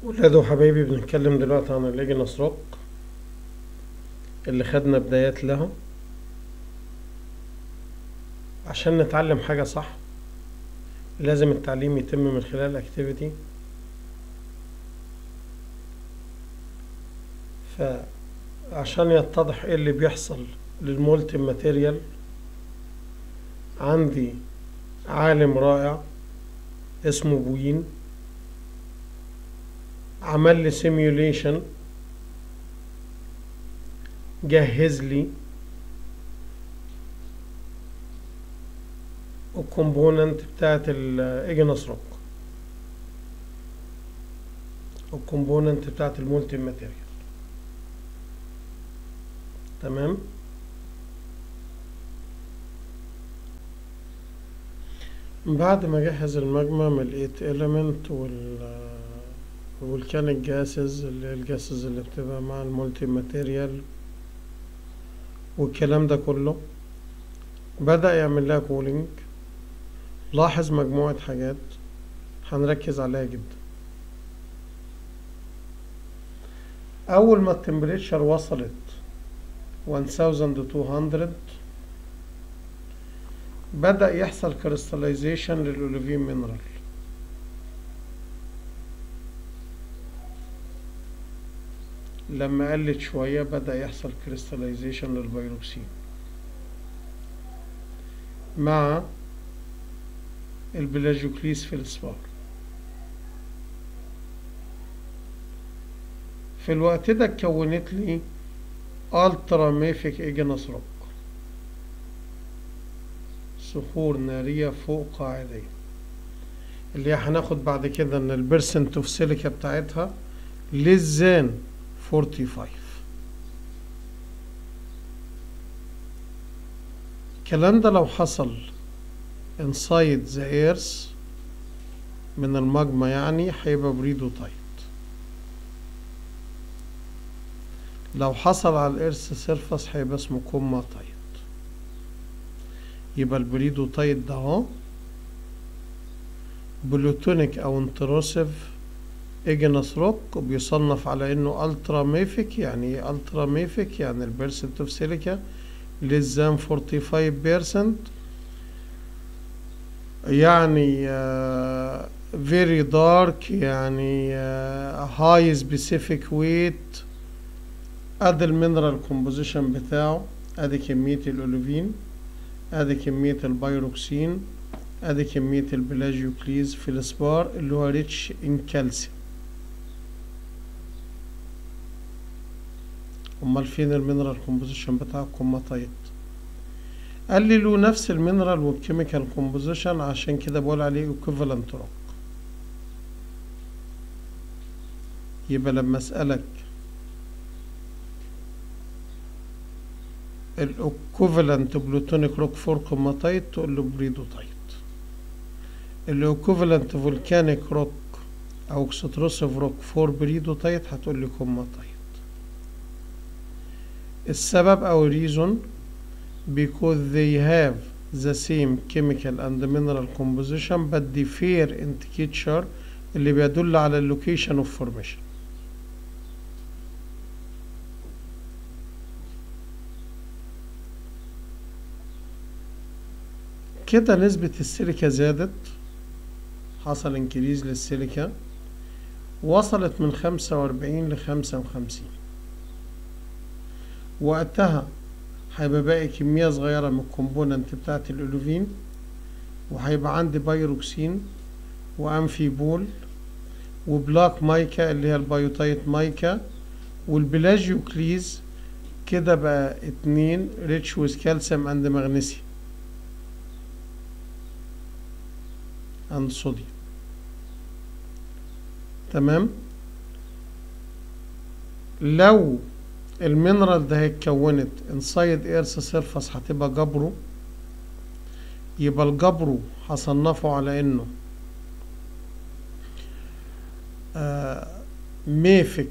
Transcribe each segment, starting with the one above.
ولاد وحبايبي بنتكلم دلوقتي عن الاجنس روك اللي خدنا بدايات لها عشان نتعلم حاجة صح لازم التعليم يتم من خلال اكتيفيتي فعشان يتضح ايه اللي بيحصل للمولتي ماتيريال عندي عالم رائع اسمه بوين عمل لي سيميوليشن جهز لي الكومبوننت بتاعت الاجنس روك الكومبوننت بتاعت المولتي ماتيريال تمام بعد ما جهز المجمع من الايت element وال والكانك جاسز اللي هي الجاسز اللي بتبقى مع المولتي ماتيريال والكلام ده كله بدأ يعمل لها كولينج لاحظ مجموعة حاجات هنركز عليها جدا أول ما التمبريتشر وصلت 1200 بدأ يحصل كريستاليزيشن للأوليفين مينرال لما قلت شوية بدأ يحصل كريستاليزيشن للبيروكسين مع البلاجيوكليس في الإصفار في الوقت ده اتكونت لي الترا ميفيك ايجنس روك صخور نارية فوق قاعدية اللي هناخد بعد كده ان البرسنت اوف سيليكا بتاعتها للزان 45 الكلام ده لو حصل inside the earth من المجمع يعني هيبقى بريدو تايت لو حصل على الارث سيرفس هيبقى اسمه كوما تايت يبقى البريدو تايت ده اهو بلوتونيك او انتروسيف اجنس روك بيصنف على انه الترا ميفيك يعني ايه الترا ميفيك يعني البيرسنت اوف سيليكا less than 45% يعني uh, very dark يعني uh, high specific weight ادي المينرال كومبوزيشن بتاعه ادي كمية الاوليفين ادي كمية البيروكسين ادي كمية البلاجيوكليز في الاسبار اللي هو ريتش ان كالسيوم امال فين المينرال كومبوزيشن بتاع الكوماتايت قال لي له نفس المينرال والكيميكال كومبوزيشن عشان كده بقول عليه equivalent روك يبقى لما اسألك الايكوفالنت بلوتونيك روك فور كوماتايت تقول له بريدوتايت الايكوفالنت فولكانيك روك او اكستروسيف روك فور بريدوتايت هتقول لي كوماتايت السبب او reason because they have the same chemical and mineral composition but differ in texture اللي بيدل على اللوكيشن اوف فورميشن كده نسبة السيليكا زادت حصل انكريز للسيليكا وصلت من خمسة وأربعين لخمسة وخمسين وقتها هيبقى باقي كمية صغيرة من الكومبوننت بتاعت الألوفين وهيبقى عندي بايروكسين وأنفيبول وبلاك مايكا اللي هي البيوتايت مايكا والبلاجيوكليز كده بقى اتنين ريتش ويز كالسيوم اند مغنيسيوم اند صوديوم تمام لو المينرال ده اتكونت انسايد ايرث سيرفس هتبقى جبره يبقى الجبرو هصنفه على انه آه ميفك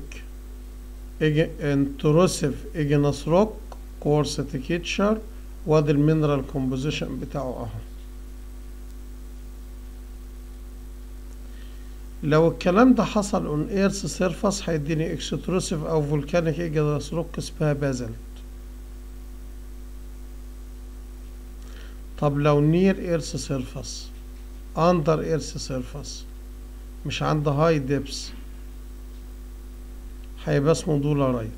انتروسيف اجنس روك كورس تكيتشر وادي المينرال كومبوزيشن بتاعه اهو لو الكلام ده حصل اون ايرث سيرفاس هيديني اكستروسيف او فولكانيك ايجنس روك اسمها بازلت طب لو نير ايرث سيرفاس اندر ايرث سيرفاس مش عند هاي ديبس هيبقى اسمه دولارايت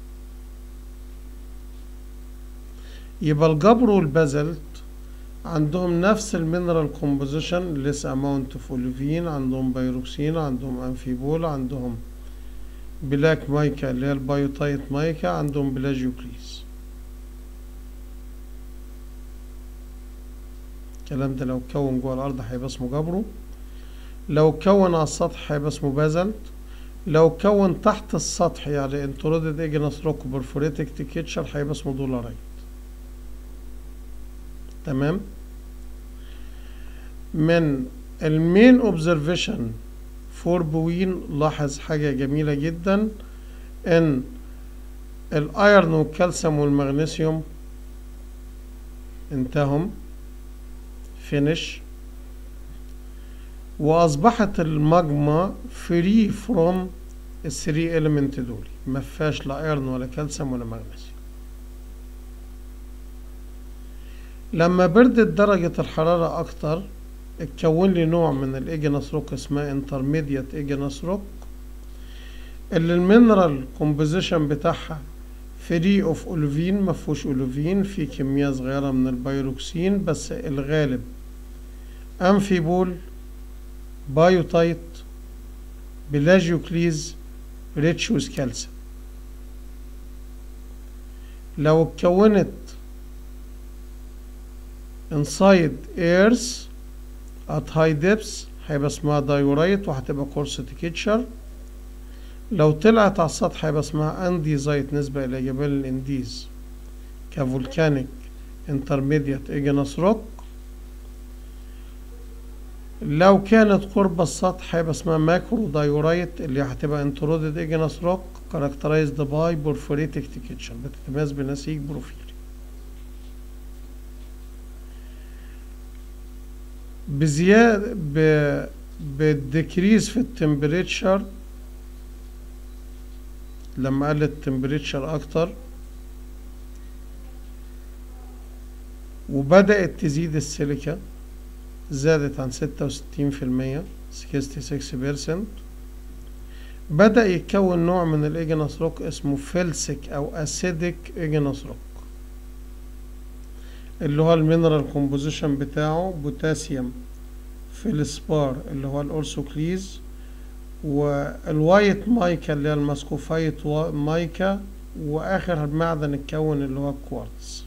يبقى الجبر والبازلت عندهم نفس المينرال كومبوزيشن ليس اماونت اوف اوليفين عندهم بايروكسين عندهم انفيبول عندهم بلاك مايكا اللي هي البايوتايت مايكا عندهم بلاجيوكليس الكلام ده لو اتكون جوه الارض هيبقى اسمه جبرو لو اتكون على السطح هيبقى اسمه بازلت لو اتكون تحت السطح يعني انترودد ايجنس روك برفوريتك تيكيتشر هيبقى اسمه دولارايت تمام من المين اوبزرفيشن فور بوين لاحظ حاجة جميلة جدا ان الايرن والكالسيوم والمغنيسيوم انتهم فينش واصبحت الماجما فري فروم الثري اليمنت دول ما فيهاش لا ايرن ولا كالسيوم ولا مغنيسيوم لما بردت درجة الحرارة أكتر اتكون لي نوع من الإيجنس روك اسمها انترميديت إيجنس روك اللي المينرال كومبوزيشن بتاعها فري اوف اولوفين مفهوش اولوفين في كمية صغيرة من البيروكسين بس الغالب أمفيبول بايوتايت بلاجيوكليز ريتشوس كالسيوم لو اتكونت inside earth at high depths هيبقى اسمها دايورايت وهتبقى كورس تيكيتشر لو طلعت على السطح هيبقى اسمها انديزايت نسبة إلى جبال الانديز كفولكانيك انترميديت ايجنس روك لو كانت قرب السطح هيبقى اسمها ماكرو دايورايت اللي هتبقى انترودد ايجنس روك كاركترايزد باي بورفوريتك تيكيتشر بتتميز بنسيج بروفيلي بزيادة ب بالديكريز في التمبريتشر لما قلت التمبريتشر اكتر وبدأت تزيد السيليكا زادت عن ستة وستين في المية سكستي سكس بيرسنت بدأ يتكون نوع من الإيجنس روك اسمه فيلسك أو أسيدك إيجنس روك اللي هو المينرال كومبوزيشن بتاعه بوتاسيوم فيلسبار اللي هو الأورسوكليز والوايت مايكا اللي هي المسكوفايت مايكا وآخر معدن اتكون اللي هو الكوارتز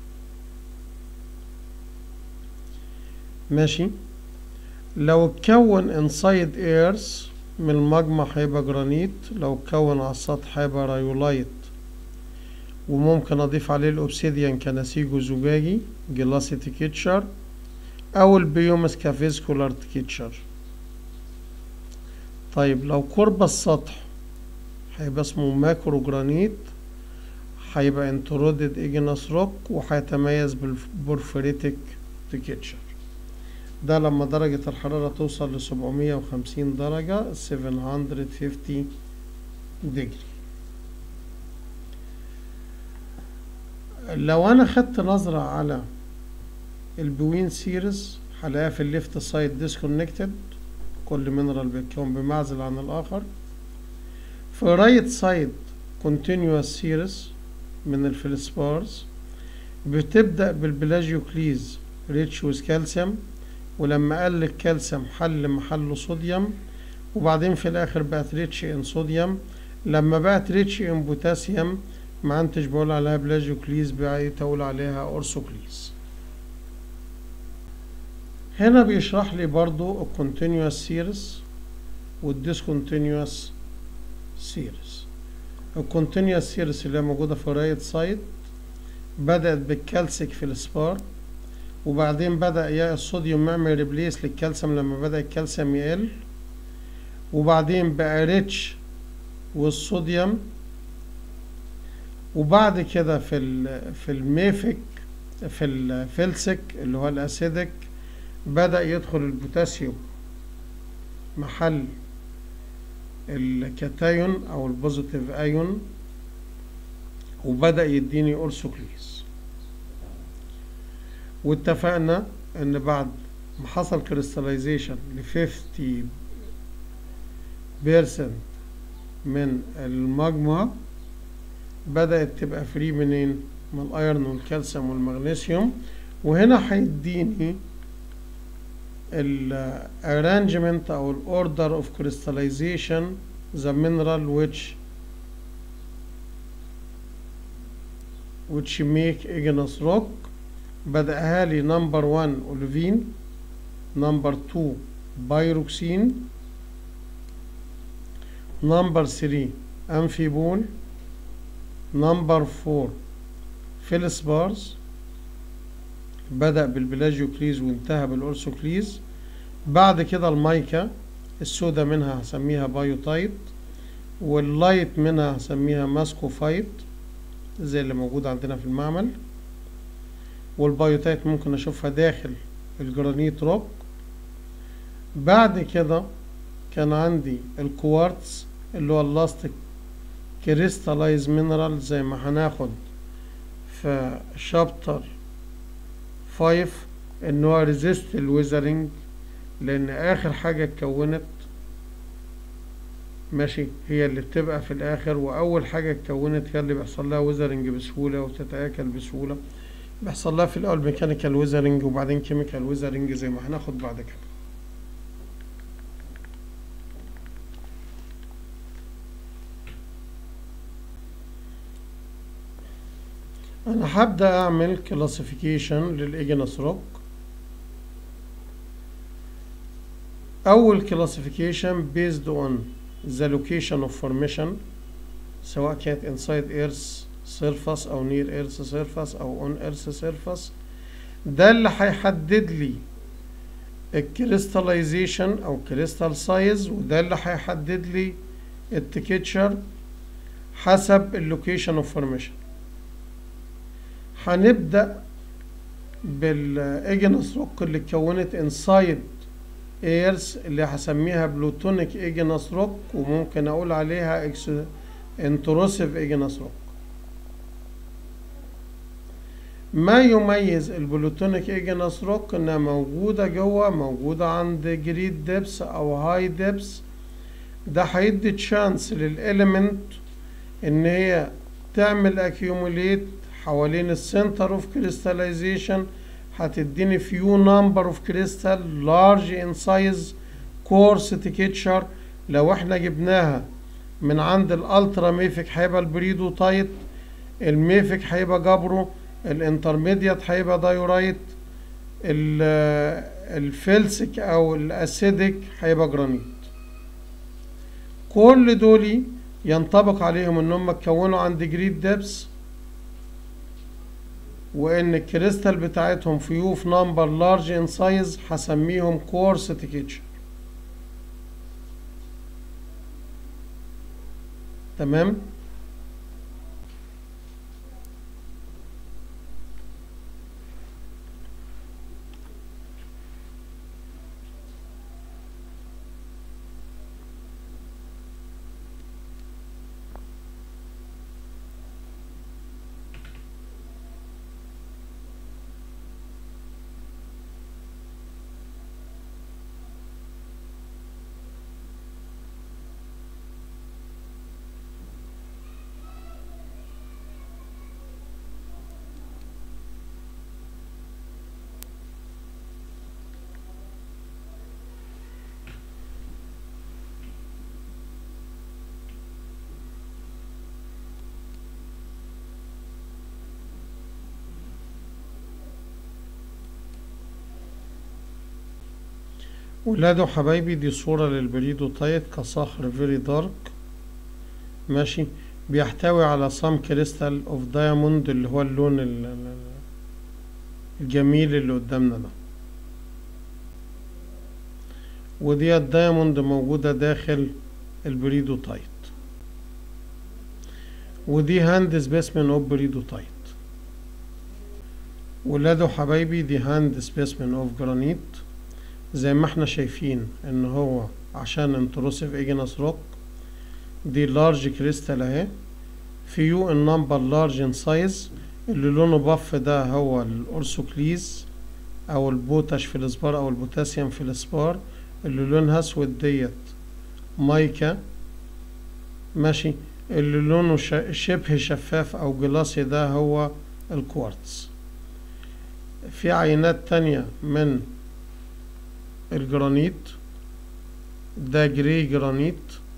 ماشي لو اتكون انسايد ايرز من المجمع هيبقى جرانيت لو اتكون على السطح هيبقى رايولايت وممكن اضيف عليه الاوبسيديان كنسيج زجاجي جلاسي تيكيتشر او البيومس كافيسكولار تيكيتشر طيب لو قرب السطح هيبقى اسمه ماكرو جرانيت هيبقى انترودد ايجنس روك وهيتميز بالبورفريتك تيكيتشر ده لما درجة الحرارة توصل لسبعمية وخمسين درجة 750 ديجري لو انا خدت نظرة على البوين سيريز هلاقيها في الليفت سايد ديسكونكتد كل مينرال بيتكون بمعزل عن الاخر في رايت سايد كونتينيوس سيريز من الفلسبارز بتبدأ بالبلاجيوكليز ريتش ويز كالسيوم ولما قل الكالسيوم حل محله صوديوم وبعدين في الاخر بقت ريتش ان صوديوم لما بقت ريتش ان بوتاسيوم ما انتش بقول عليها بلاجيوكليز بقى تقول عليها اورسوكليز هنا بيشرح لي برضو الكونتينيوس سيريز والديسكونتينيوس سيريز الكونتينيوس سيريز اللي هي موجودة في الرايت سايد بدأت بالكالسيك في السبار وبعدين بدأ يا الصوديوم يعمل ريبليس للكالسيوم لما بدأ الكالسيوم يقل وبعدين بقى ريتش والصوديوم وبعد كده في ال في الميفك في الفلسك اللي هو الاسيدك بدأ يدخل البوتاسيوم محل الكاتايون او البوزيتيف ايون وبدأ يديني اورثوكليز واتفقنا ان بعد ما حصل كريستاليزيشن ل 50% من المجموعة بدأت تبقى فري منين من الايرون والكالسيوم والمغنيسيوم وهنا هيديني الارانجمنت او الاوردر اوف كريستاليزيشن ذا mineral which which make igneous rock بدأها لي نمبر 1 اوليفين نمبر 2 بايروكسين نمبر 3 امفيبول نمبر 4 فيلسبارز بدأ بالبلاجيوكليز وانتهى بالأورسوكليز بعد كده المايكا السودا منها هسميها بايوتايت واللايت منها هسميها ماسكوفايت زي اللي موجود عندنا في المعمل والبايوتايت ممكن اشوفها داخل الجرانيت روك بعد كده كان عندي الكوارتز اللي هو اللاستيك كريستالايز مينرال زي ما هناخد في شابتر 5 ان هو ريزيست الويزرنج لان اخر حاجة اتكونت ماشي هي اللي بتبقى في الاخر واول حاجة اتكونت هي اللي بيحصل لها ويزرنج بسهولة وتتآكل بسهولة بيحصل لها في الاول ميكانيكال ويزرنج وبعدين كيميكال ويزرنج زي ما هناخد بعد كده انا هبدا اعمل كلاسيفيكيشن للايجنس روك اول كلاسيفيكيشن based on the location of formation سواء كانت inside earth surface او near earth surface او on earth surface ده اللي هيحدد لي الكريستاليزيشن او كريستال سايز وده اللي هيحدد لي التكتشر حسب اللوكيشن اوف فورميشن هنبدأ بالايجنس روك اللي اتكونت انسايد ايرز اللي هسميها بلوتونيك ايجنس روك وممكن اقول عليها انتروسيف ايجنس روك ما يميز البلوتونيك ايجنس روك انها موجودة جوه موجودة عند جريد ديبس او هاي ديبس ده هيدي تشانس للاليمنت ان هي تعمل اكيوموليت حوالين السنتر اوف كريستاليزيشن هتديني فيو نمبر اوف كريستال لارج ان سايز كورس تكتشر لو احنا جبناها من عند الالترا ميفيك هيبقى البريدو تايت الميفيك هيبقى جبرو الانترميديات هيبقى دايورايت الفلسك او الاسيدك هيبقى جرانيت كل دول ينطبق عليهم ان هم اتكونوا عند جريد ديبس وان الكريستال بتاعتهم فيو في نمبر لارج ان سايز هسميهم كورس تكتشر تمام ولاده حبايبي دي صورة للبريدو تايت كصخر فيري دارك ماشي بيحتوي على صام كريستال اوف دايموند اللي هو اللون ال- ال- الجميل اللي قدامنا ده ودي الدايموند موجودة داخل البريدو تايت ودي هاند سبيسمن اوف بريدو تايت ولاده حبايبي دي هاند سبيسمن اوف جرانيت زي ما احنا شايفين ان هو عشان انتروسيف ايجنس روك دي لارج كريستال اهي فيو النمبر لارج ان سايز اللي لونه بف ده هو الاورسوكليز او البوتاش في الاسبار او البوتاسيوم في الاسبار اللي لونها اسود ديت مايكا ماشي اللي لونه شبه شفاف او جلاسي ده هو الكوارتز في عينات تانية من الجرانيت ده جري جرانيت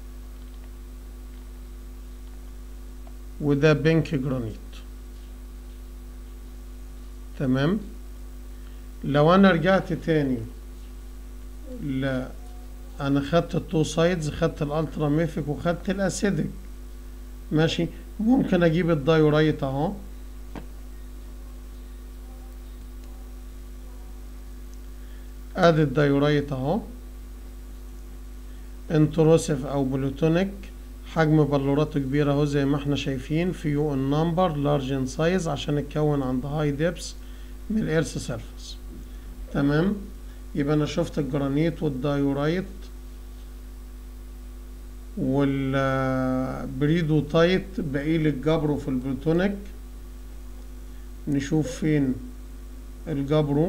وده بينك جرانيت تمام لو انا رجعت تاني ل انا خدت التو سايدز خدت الالترا ميفيك وخدت الاسيدك ماشي ممكن اجيب الدايورايت اهو ادي الدايورايت اهو انتروسيف او بلوتونيك حجم بلوراته كبيرة اهو زي ما احنا شايفين فيو النمبر لارج ان سايز عشان اتكون عند هاي ديبس من الارث سيرفيس تمام يبقى انا شفت الجرانيت والدايورايت والبريدوتايت بقيل الجبرو في البلوتونيك نشوف فين الجبرو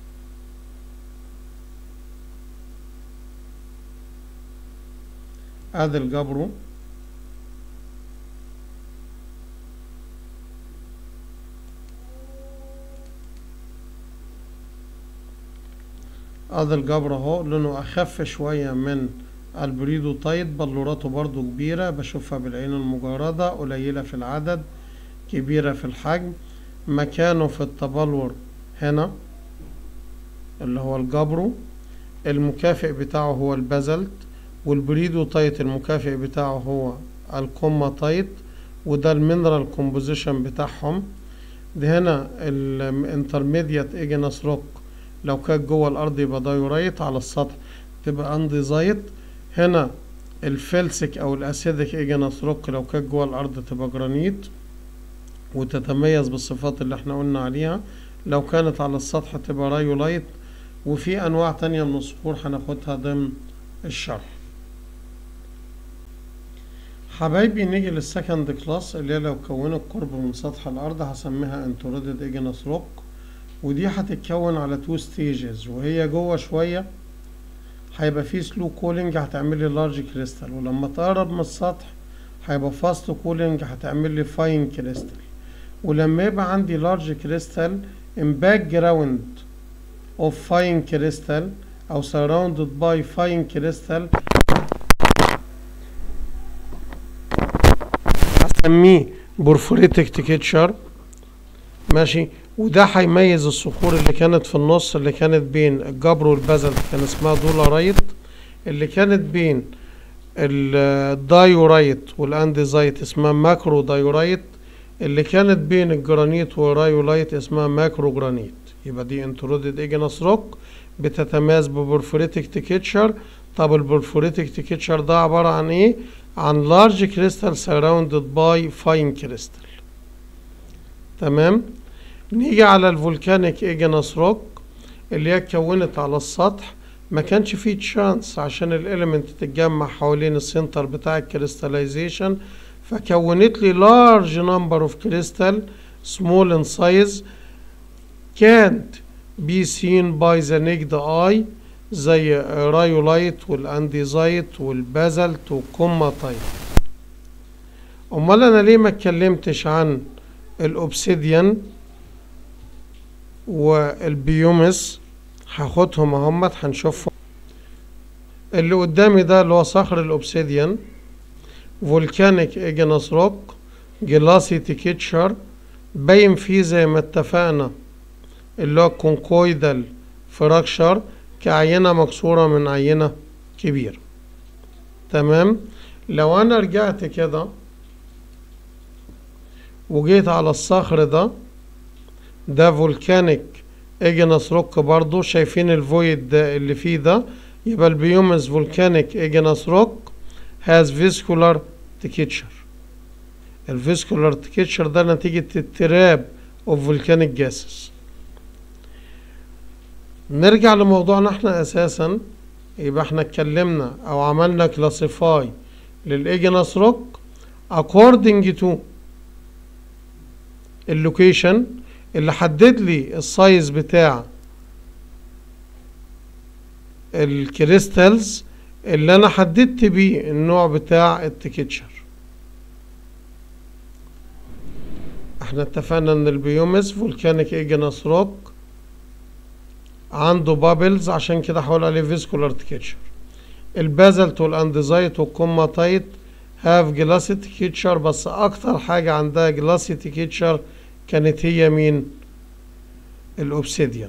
ادي الجبرو ادي الجبر اهو لونه اخف شوية من البريدو تايت بلوراته برضو كبيرة بشوفها بالعين المجردة قليلة في العدد كبيرة في الحجم مكانه في التبلور هنا اللي هو الجبرو المكافئ بتاعه هو البازلت والبريدو تايت المكافئ بتاعه هو الكوما تايت وده المينرال كومبوزيشن بتاعهم ده هنا الانترميديات ايجنس روك لو كانت جوه الارض يبقى دايورايت على السطح تبقى انديزايت هنا الفلسك او الاسيدك ايجنس روك لو كانت جوه الارض تبقى جرانيت وتتميز بالصفات اللي احنا قلنا عليها لو كانت على السطح تبقى رايولايت وفي انواع تانية من الصخور هناخدها ضمن الشرح حبايبي نيجي للسكند كلاس اللي هي لو كونت قرب من سطح الارض هسميها انترودد ايجنس روك ودي هتتكون على تو ستيجز وهي جوه شويه هيبقى في سلو كولينج هتعمل لي لارج كريستال ولما تقرب من السطح هيبقى فاست كولينج هتعمل لي فاين كريستال ولما يبقى عندي لارج كريستال ان باك جراوند اوف فاين كريستال او surrounded باي فاين كريستال هسميه بورفوريتك تكتشر ماشي وده هيميز الصخور اللي كانت في النص اللي كانت بين الجبر والبازلت كان اسمها دولارايت اللي كانت بين الدايورايت والانديزايت اسمها ماكرو دايورايت اللي كانت بين الجرانيت والرايولايت اسمها ماكرو جرانيت يبقى دي انترودد ايجنس روك بتتميز ببورفوريتك تكتشر طب البورفوريتك تكتشر ده عبارة عن ايه عن لارج كريستال سراوندد باي فاين كريستال تمام نيجي على الفولكانيك ايجنس روك اللي هي اتكونت على السطح ما كانش فيه تشانس عشان الاليمنت تتجمع حوالين السنتر بتاع الكريستاليزيشن فكونت لي large number of crystal small in size can't be seen by the naked eye زي رايولايت والانديزايت والبازلت والكوماتايت امال انا ليه ما اتكلمتش عن الاوبسيديان والبيومس هاخدهم اهمت هنشوفهم اللي قدامي ده اللي هو صخر الاوبسيديان فولكانيك ايجنس روك جلاسي تيكيتشر باين فيه زي ما اتفقنا اللي هو كونكويدال فراكشر كعينة مكسورة من عينة كبيرة تمام لو انا رجعت كده وجيت على الصخر ده ده فولكانيك ايجنس روك برضو شايفين الفويد ده اللي فيه ده يبقى البيومس فولكانيك ايجنس روك has viscular texture الفيسكولار تكتشر ده نتيجة التراب of volcanic gases نرجع لموضوعنا احنا اساسا يبقى احنا اتكلمنا او عملنا كلاسيفاي للايجنس روك according to اللوكيشن اللي حدد لي السايز بتاع الكريستالز اللي انا حددت بيه النوع بتاع التكتشر احنا اتفقنا ان البيومس فولكانيك ايجنس روك عنده بابلز عشان كده هقول عليه فيسكولار تكتشر البازلت والانديزايت والكوماتايت هاف جلاسي تكتشر بس اكتر حاجة عندها جلاسي تكتشر كانت هي مين الاوبسيديان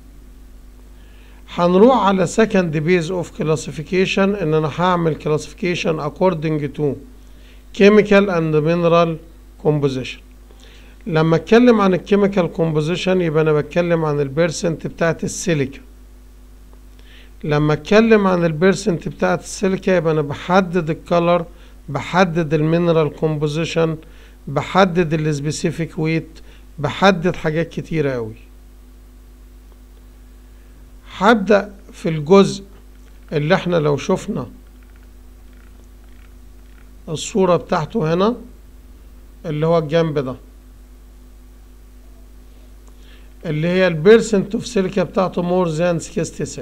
هنروح على second base of classification ان انا هعمل classification according to chemical and mineral composition لما اتكلم عن الكيميكال كومبوزيشن يبقى انا بتكلم عن البيرسنت بتاعت السيليكا لما اتكلم عن البيرسنت بتاعت السيليكا يبقى انا بحدد الكالر بحدد المينرال كومبوزيشن بحدد السبيسيفيك ويت بحدد حاجات كتيرة قوي هبدأ في الجزء اللي احنا لو شفنا الصورة بتاعته هنا اللي هو الجنب ده اللي هي البيرسنت اوف سيليكا بتاعته مور ذان 66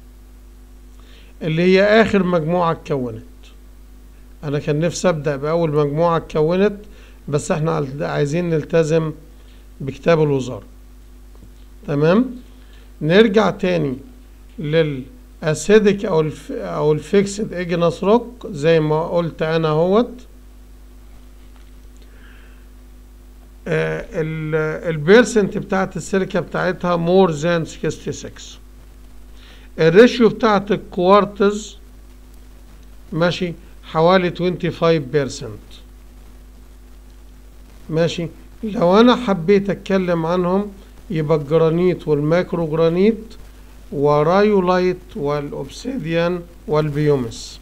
اللي هي اخر مجموعة اتكونت انا كان نفسي ابدأ باول مجموعة اتكونت بس احنا عايزين نلتزم بكتاب الوزارة تمام نرجع تاني للاسيدك او الف او الفيكسد اجنس روك زي ما قلت انا اهوت البيرسنت بتاعت السيليكا بتاعتها مور ذان 66 الريشيو بتاعت الكوارتز ماشي حوالي 25% ماشي لو انا حبيت اتكلم عنهم يبقى الجرانيت والماكرو جرانيت ورايولايت والاوبسيديان والبيومس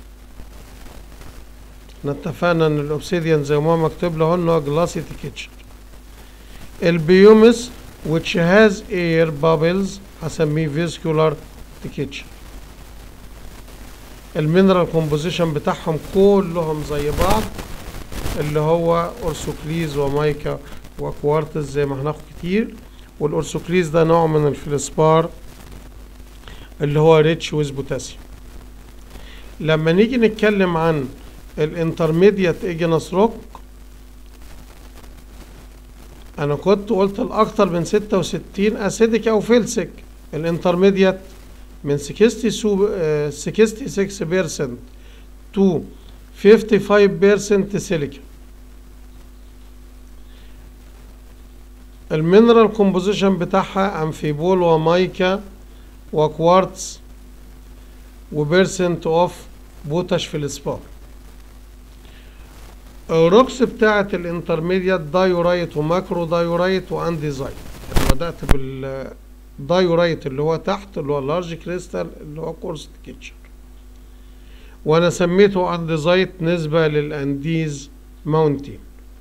احنا اتفقنا ان الاوبسيديان زي ما هو مكتوب له ان هو جلاسي تكتشر البيومس which has air bubbles هسميه فيسكولار تكتشر المينرال كومبوزيشن بتاعهم كلهم زي بعض اللي هو اورسوكليز ومايكا وكوارتز زي ما هناخد كتير والاورسوكليز ده نوع من الفلسبار اللي هو ريتش ويز بوتاسيوم لما نيجي نتكلم عن الانترميديات ايجنس روك انا كنت قلت الاكتر من 66 اسيدك او فيلسك الانترميديات من 66% to 55% سيليكا المينرال كومبوزيشن بتاعها امفيبول ومايكا وكوارتز وبيرسنت اوف بوتاش في السبار الروكس بتاعت الانترميديات دايورايت وماكرو دايورايت وانديزايت بدأت بالدايورايت اللي هو تحت اللي هو اللارج كريستال اللي هو كورس كيتشر وانا سميته انديزايت نسبة للانديز ماونتين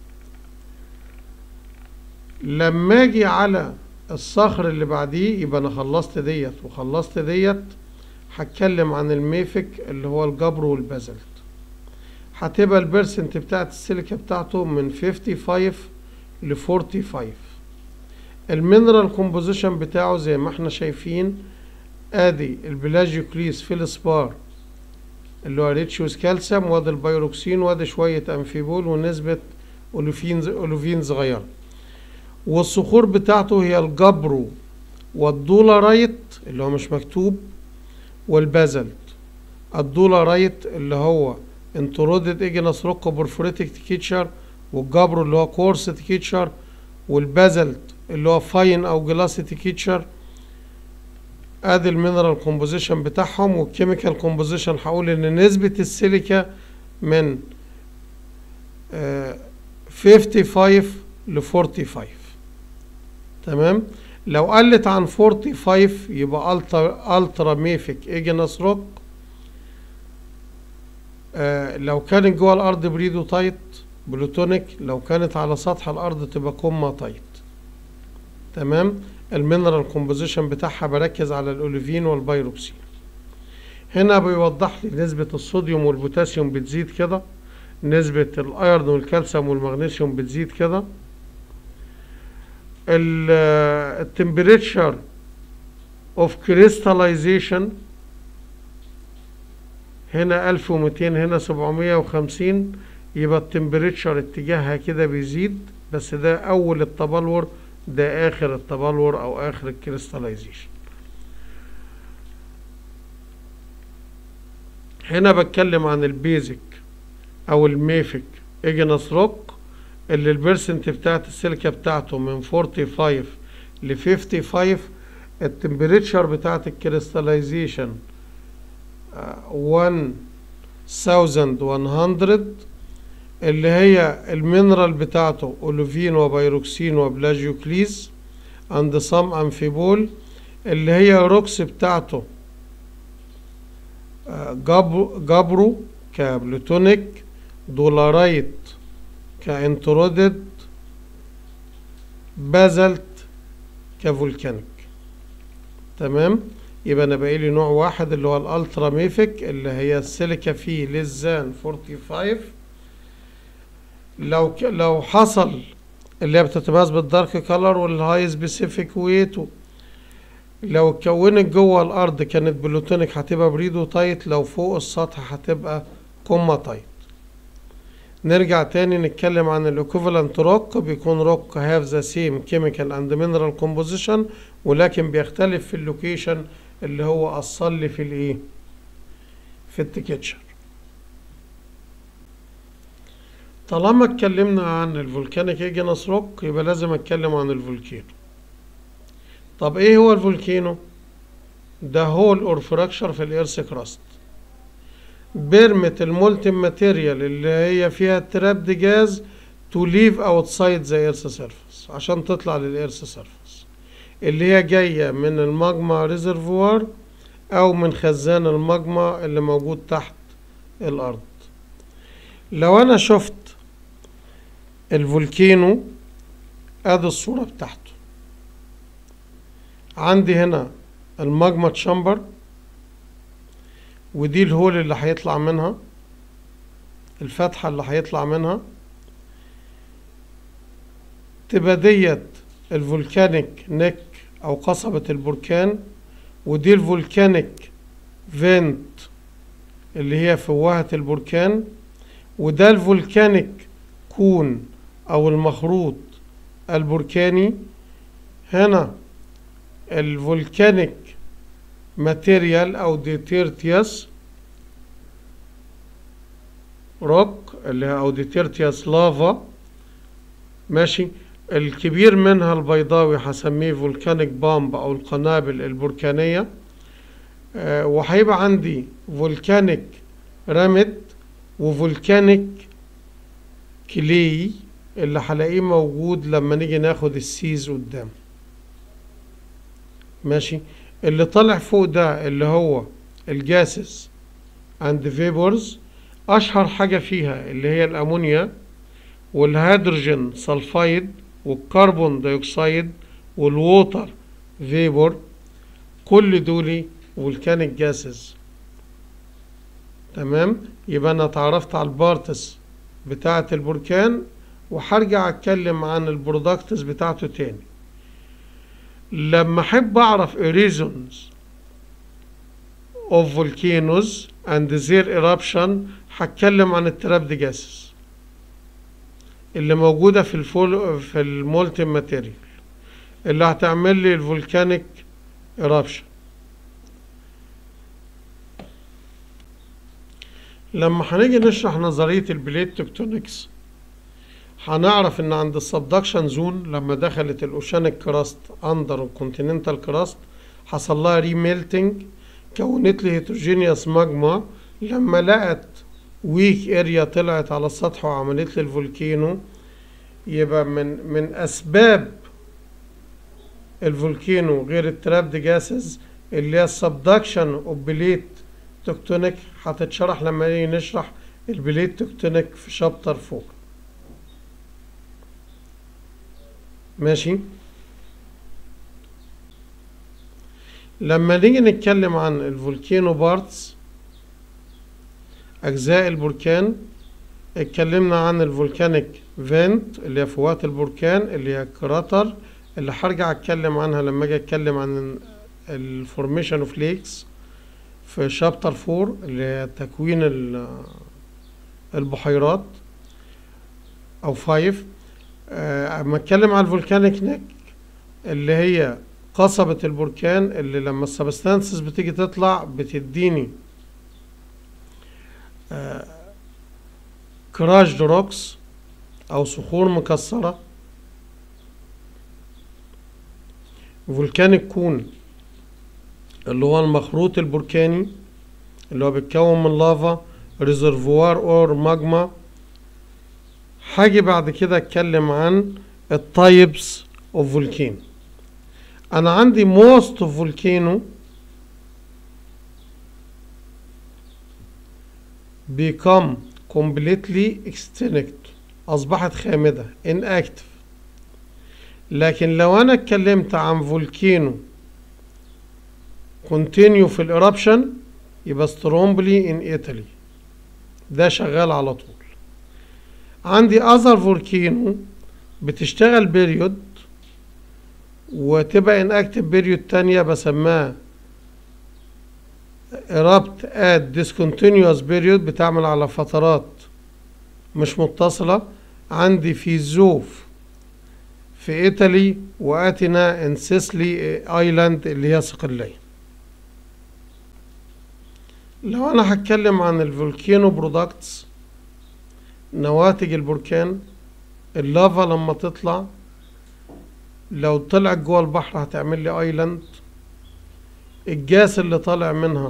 لما اجي على الصخر اللي بعديه يبقى انا خلصت ديت وخلصت ديت هتكلم عن الميفك اللي هو الجبر والبازلت هتبقى البرسنت بتاعت السيليكا بتاعته من 55 ل 45 المينرال كومبوزيشن بتاعه زي ما احنا شايفين ادي البلاجيوكليس في السبار اللي هو ريتشيوس كالسيوم وادي البيروكسين وادي شوية امفيبول ونسبة اولوفين اولوفين صغيرة والصخور بتاعته هي الجبرو والدولارايت اللي هو مش مكتوب والبازلت الدولارايت اللي هو انترودد اجنس روكو بورفوريتك تكيتشر والجبرو اللي هو كورس تكيتشر والبازلت اللي هو فاين او جلاسي تكيتشر ادي المينرال كومبوزيشن بتاعهم والكيميكال كومبوزيشن هقول ان نسبة السيليكا من آه 55 ل 45 تمام لو قلت عن 45 يبقى الترا الترا ميفيك ايجنس روك آه لو كانت جوه الارض بريدو تايت بلوتونيك لو كانت على سطح الارض تبقى كوما تايت تمام المينرال كومبوزيشن بتاعها بركز على الاوليفين والبيروكسين هنا بيوضح لي نسبة الصوديوم والبوتاسيوم بتزيد كده نسبة الايرون والكالسيوم والمغنيسيوم بتزيد كده التمبريتشر اوف كريستاليزيشن هنا 1200 هنا 750 يبقى التمبريتشر اتجاهها كده بيزيد بس ده اول التبلور ده اخر التبلور او اخر الكريستاليزيشن هنا بتكلم عن البيزك او الميفك اجنس روك اللي البرسنت بتاعت السيليكا بتاعته من 45 ل 55 التمبريتشر بتاعت الكريستاليزيشن 1100 اللي هي المينرال بتاعته اولوفين وبيروكسين وبلاجيوكليز عند صم امفيبول اللي هي روكس بتاعته جابرو كبلوتونيك دولارايت كانترودد بازلت كفولكانيك تمام يبقى انا باقي لي نوع واحد اللي هو الالترا ميفيك اللي هي السيليكا فيه للزان 45 لو ك... لو حصل اللي هي بتتميز بالدارك كلر والهاي سبيسيفيك ويت لو اتكونت جوه الارض كانت بلوتونيك هتبقى بريدو تايت لو فوق السطح هتبقى كوما تايت نرجع تاني نتكلم عن الايكوفالنت روك بيكون روك هاف ذا سيم كيميكال اند مينرال كومبوزيشن ولكن بيختلف في اللوكيشن اللي هو اصل في الايه في التكتشر طالما اتكلمنا عن الفولكانيك ايجنس روك يبقى لازم اتكلم عن الفولكينو طب ايه هو الفولكينو ده هول اور فراكشر في الايرث كراست بيرمت المولتن ماتيريال اللي هي فيها ترابد جاز تو ليف اوتسايد ذا ايرث سيرفيس عشان تطلع للايرث سيرفيس اللي هي جايه من الماجما ريزرفوار او من خزان الماجما اللي موجود تحت الارض لو انا شفت الفولكينو ادي الصوره بتاعته عندي هنا الماجما تشامبر ودي الهول اللي هيطلع منها الفتحة اللي هيطلع منها تبقى ديت الفولكانيك نيك أو قصبة البركان ودي الفولكانيك فينت اللي هي فوهة البركان وده الفولكانيك كون أو المخروط البركاني هنا الفولكانيك ماتيريال او ديتيرتياس روك اللي هي او ديتيرتياس لافا ماشي الكبير منها البيضاوي هسميه فولكانيك بامب او القنابل البركانية أه وهيبقى عندي فولكانيك رمد وفولكانيك كلي اللي هلاقيه موجود لما نيجي ناخد السيز قدام ماشي اللي طالع فوق ده اللي هو الجاسس اند فيبورز اشهر حاجة فيها اللي هي الامونيا والهيدروجين سلفايد والكربون دايوكسيد والووتر فيبور كل دول فولكانيك جاسز تمام يبقى انا اتعرفت على البارتس بتاعة البركان وهرجع اتكلم عن البرودكتس بتاعته تاني لما احب اعرف reasons of volcanoes and their eruption هتكلم عن التراب دي جاسس اللي موجودة في الفول في المولتن ماتيريال اللي هتعمل لي الفولكانيك eruption لما هنيجي نشرح نظرية البليت تكتونكس هنعرف ان عند السبدكشن زون لما دخلت الاوشانيك كراست اندر الكونتيننتال كراست حصل لها ريميلتنج كونت لي هيتروجينيوس ماجما لما لقت ويك اريا طلعت على السطح وعملت لي الفولكينو يبقى من من اسباب الفولكينو غير الترابد جاسز اللي هي السبدكشن اوف بليت تكتونيك هتتشرح لما نيجي نشرح البليت تكتونيك في شابتر فوق ماشي لما نيجي نتكلم عن الفولكينو بارتس أجزاء البركان اتكلمنا عن الفولكانيك فينت اللي هي فوات البركان اللي هي كراتر اللي هرجع اتكلم عنها لما اجي اتكلم عن الفورميشن اوف ليكس في شابتر 4 اللي هي تكوين ال- البحيرات او 5 آه، اما اتكلم عن الفولكانيك نيك اللي هي قصبة البركان اللي لما السبستانسز بتيجي تطلع بتديني كراش روكس او صخور مكسرة فولكانيك كون اللي هو المخروط البركاني اللي هو بيتكون من لافا ريزرفوار اور ماجما هاجي بعد كده اتكلم عن التايبس اوف فولكين انا عندي موست اوف فولكينو become completely extinct اصبحت خامدة inactive لكن لو انا اتكلمت عن فولكينو continue في الإرابشن يبقى سترومبلي in ايطالي ده شغال على طول عندي اذر فولكينو بتشتغل بيريود وتبقى ان اكتف بيريود تانية بسماها erupt at discontinuous period بتعمل على فترات مش متصلة عندي في زوف في ايطالي واتنا ان سيسلي ايلاند اللي هي صقلية لو انا هتكلم عن الفولكينو برودكتس نواتج البركان اللافا لما تطلع لو طلعت جوه البحر هتعمل لي ايلاند الجاس اللي طالع منها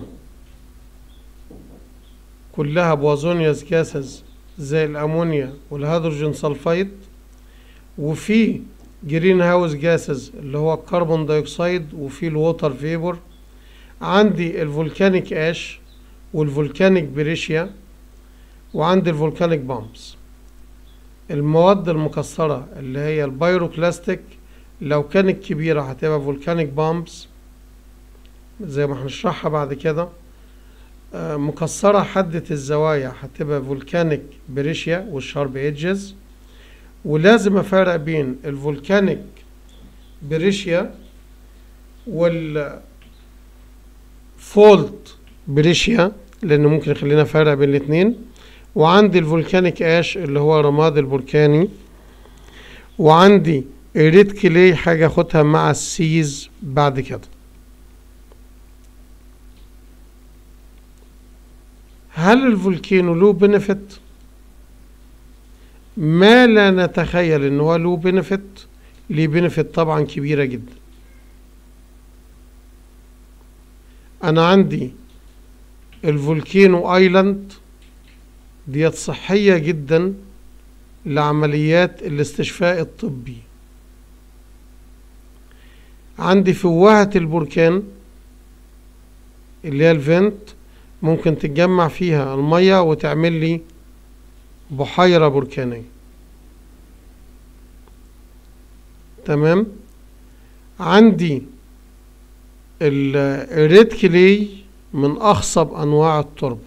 كلها بوازونيوس جاسز زي الامونيا والهيدروجين سلفايد وفي جرين هاوس جاسز اللي هو الكربون دايوكسيد وفي الووتر فيبور عندي الفولكانيك اش والفولكانيك بريشيا وعندي الفولكانيك بامبس المواد المكسرة اللي هي البيروكلاستيك لو كانت كبيرة هتبقى فولكانيك بامبس زي ما هنشرحها بعد كده آه، مكسرة حدة الزوايا هتبقى فولكانيك بريشيا والشارب ايدجز ولازم افرق بين الفولكانيك بريشيا وال فولت بريشيا لان ممكن يخلينا فرق بين الاتنين وعندي الفولكانيك اش اللي هو رماد البركاني وعندي الريد كلي حاجة اخدها مع السيز بعد كده هل الفولكينو له بنفيت ما لا نتخيل ان هو له بنفيت ليه بنفيت طبعا كبيرة جدا انا عندي الفولكينو ايلاند ديت صحية جدا لعمليات الاستشفاء الطبي عندي فوهة البركان اللي هي الفنت ممكن تتجمع فيها المية وتعمل لي بحيرة بركانية تمام عندي ال- الريد كلي من أخصب أنواع التربة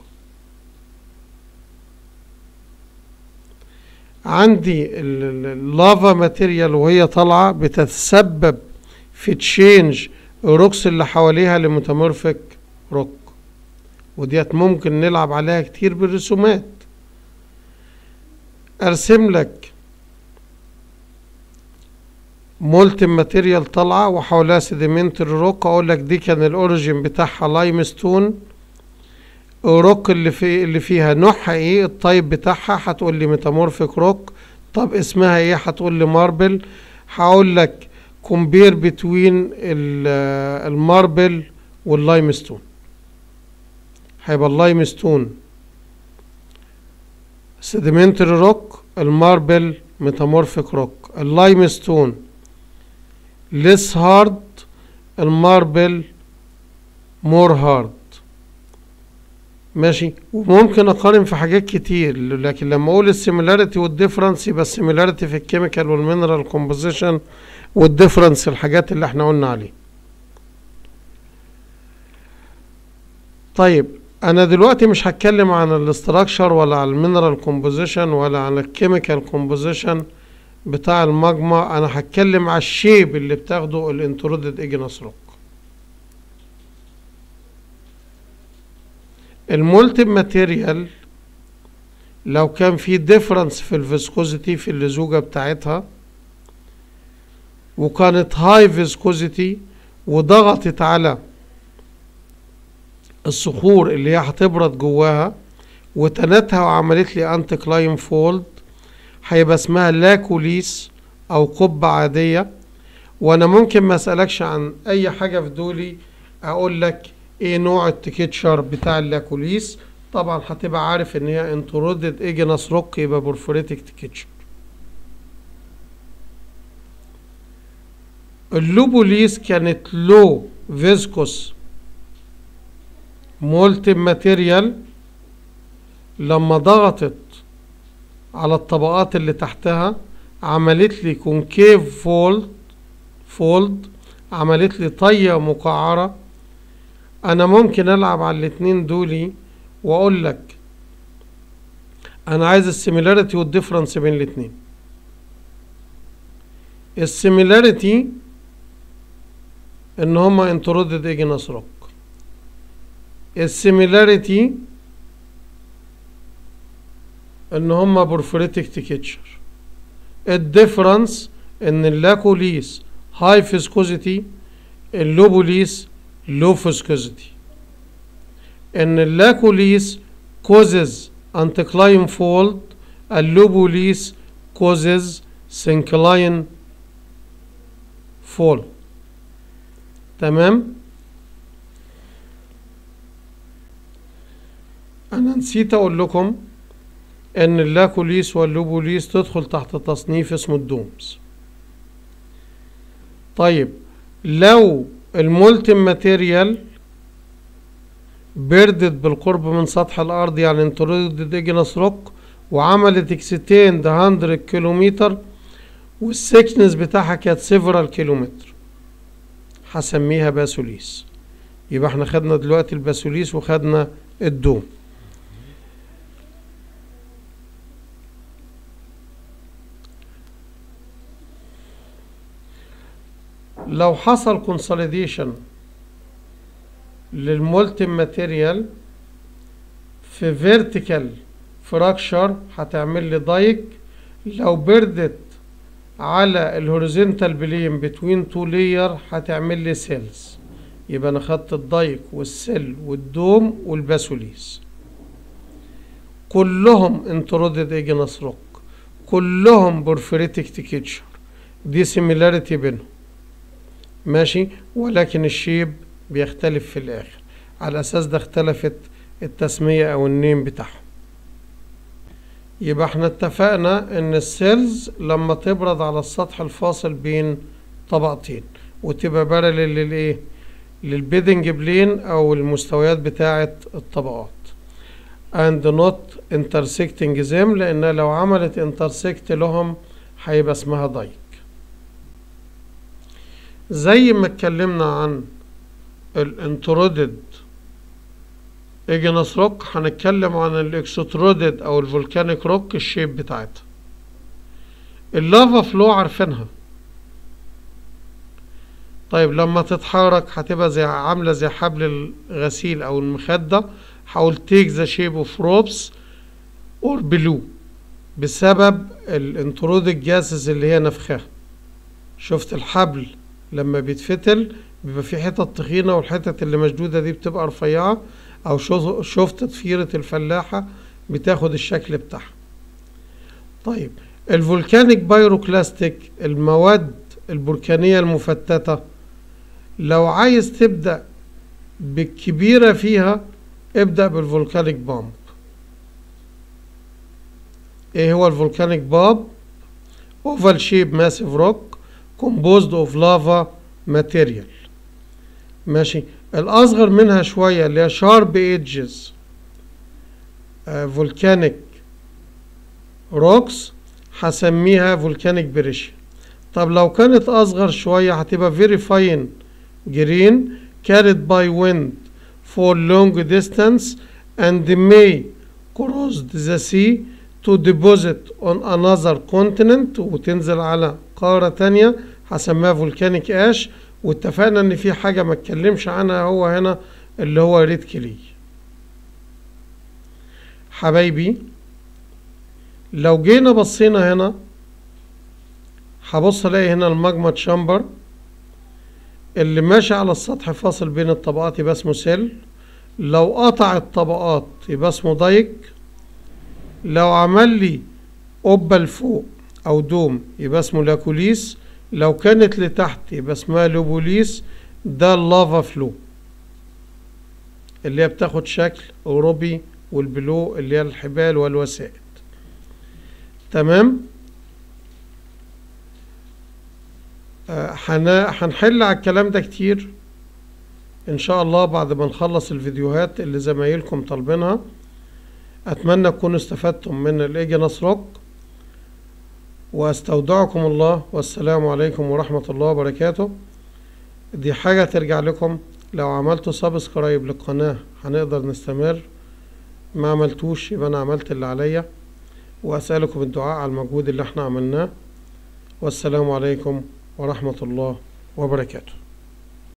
عندي ال- ال- اللافا ماتيريال وهي طالعة بتتسبب في تشينج الروكس اللي حواليها لميتامورفيك روك وديت ممكن نلعب عليها كتير بالرسومات ارسم لك مولتن ماتيريال طالعه وحواليها سيديمنتري روك اقول لك دي كان الاوريجين بتاعها لايم ستون الروك اللي في اللي فيها نوعها ايه الطيب بتاعها هتقول لي ميتامورفيك روك طب اسمها ايه هتقول لي ماربل هقول لك كومبير بتوين الماربل واللايم ستون هيبقى اللايم ستون سيديمنتري روك الماربل ميتامورفيك روك اللايم ستون ليس هارد الماربل مور هارد ماشي وممكن اقارن في حاجات كتير لكن لما اقول السيميلاريتي والديفرنس يبقى السيميلاريتي في الكيميكال والمينرال كومبوزيشن والديفرنس الحاجات اللي احنا قلنا عليه طيب انا دلوقتي مش هتكلم عن الاستراكشر ولا عن المينرال كومبوزيشن ولا عن الكيميكال كومبوزيشن بتاع المجمع انا هتكلم على الشيب اللي بتاخده الانترودد ايجنس روك المولتن ماتيريال لو كان في ديفرنس في الفيسكوزيتي في اللزوجة بتاعتها وكانت هاي فيسكوزيتي وضغطت على الصخور اللي هي هتبرد جواها وتنتها وعملت لي انتي كلاين فولد هيبقى اسمها لاكوليس او قبة عادية وانا ممكن ما اسألكش عن اي حاجة في دولي اقول لك ايه نوع التكتشر بتاع اللاكوليس طبعا هتبقى عارف ان هي انترودد ايجنس روك يبقى بورفوريتك تكتشر اللوبوليس كانت لو فيسكوس مولتن ماتيريال لما ضغطت على الطبقات اللي تحتها عملت لي كونكيف فولد فولد عملت لي طية مقعرة انا ممكن العب على الاتنين دولي واقول لك انا عايز السيميلاريتي والديفرنس بين الاتنين السيميلاريتي ان هما انترودد ايجنس روك السيميلاريتي ان هما بورفوريتك تكتشر الديفرنس ان اللاكوليس هاي فيسكوزيتي اللوبوليس لو فيسكوزيتي ان اللاكوليس causes anticline fold اللوبوليس causes syncline fall تمام انا نسيت اقول لكم ان اللاكوليس واللوبوليس تدخل تحت تصنيف اسمه الدومز طيب لو المولتن ماتيريال بردت بالقرب من سطح الارض يعني انترودد اجنس روك وعملت اكستين ده 100 كيلومتر والسكنس بتاعها كانت سيفرال كيلومتر هسميها باسوليس يبقى احنا خدنا دلوقتي الباسوليس وخدنا الدوم لو حصل كونسوليديشن للمولتن ماتيريال في فيرتيكال فراكشر هتعمل لي دايك لو بردت على الهوريزونتال بلين بتوين تو لاير هتعمل لي سيلز يبقى انا خدت الدايك والسيل والدوم والباسوليس كلهم انترودد ايجنس روك كلهم بورفريتك تكيتشر دي سيميلاريتي بينهم ماشي ولكن الشيب بيختلف في الاخر على اساس ده اختلفت التسمية او النيم بتاعهم يبقى احنا اتفقنا ان السيلز لما تبرد على السطح الفاصل بين طبقتين وتبقى بارلل للايه للبيدنج بلين او المستويات بتاعة الطبقات and not intersecting them لان لو عملت intersect لهم هيبقى اسمها دايك زي ما اتكلمنا عن الانترودد ايجنس روك هنتكلم عن الاكسترودد او الفولكانيك روك الشيب بتاعتها اللافا فلو عارفينها طيب لما تتحرك هتبقى زي عاملة زي حبل الغسيل او المخدة هقول تيك ذا شيب اوف روبس اور بلو بسبب الانترودد جاسز اللي هي نفخها شفت الحبل لما بيتفتل بيبقى في حتت تخينة والحتت اللي مشدودة دي بتبقى رفيعة او شفت ضفيرة الفلاحة بتاخد الشكل بتاعها طيب الفولكانيك بايروكلاستيك المواد البركانية المفتتة لو عايز تبدأ بالكبيرة فيها ابدأ بالفولكانيك بامب ايه هو الفولكانيك بامب oval shape massive rock composed of lava material ماشي الأصغر منها شوية اللي هي sharp edges volcanic rocks هسميها volcanic بريشيا طب لو كانت أصغر شوية هتبقى very fine green carried by wind for long distance and may cross the sea to deposit on another continent وتنزل على قارة تانية هسميها فولكانيك اش واتفقنا ان في حاجة ما اتكلمش عنها هو هنا اللي هو ريد كلي حبايبي لو جينا بصينا هنا هبص الاقي هنا الماجما تشامبر اللي ماشي على السطح فاصل بين الطبقات يبقى اسمه سيل لو قطع الطبقات يبقى اسمه دايك لو عمل لي قبة لفوق أو دوم يبقى اسمه لاكوليس لو كانت لتحت يبقى اسمها لوبوليس ده اللافا فلو اللي هي بتاخد شكل أوروبي والبلو اللي هي الحبال والوسائد تمام آه، هن- هنحل على الكلام ده كتير ان شاء الله بعد ما نخلص الفيديوهات اللي زمايلكم طالبينها اتمنى تكونوا استفدتم من الايجنس روك واستودعكم الله والسلام عليكم ورحمة الله وبركاته دي حاجة ترجع لكم لو عملتوا سبسكرايب للقناة هنقدر نستمر ما عملتوش يبقى انا عملت اللي عليا واسألكم الدعاء على المجهود اللي احنا عملناه والسلام عليكم ورحمة الله وبركاته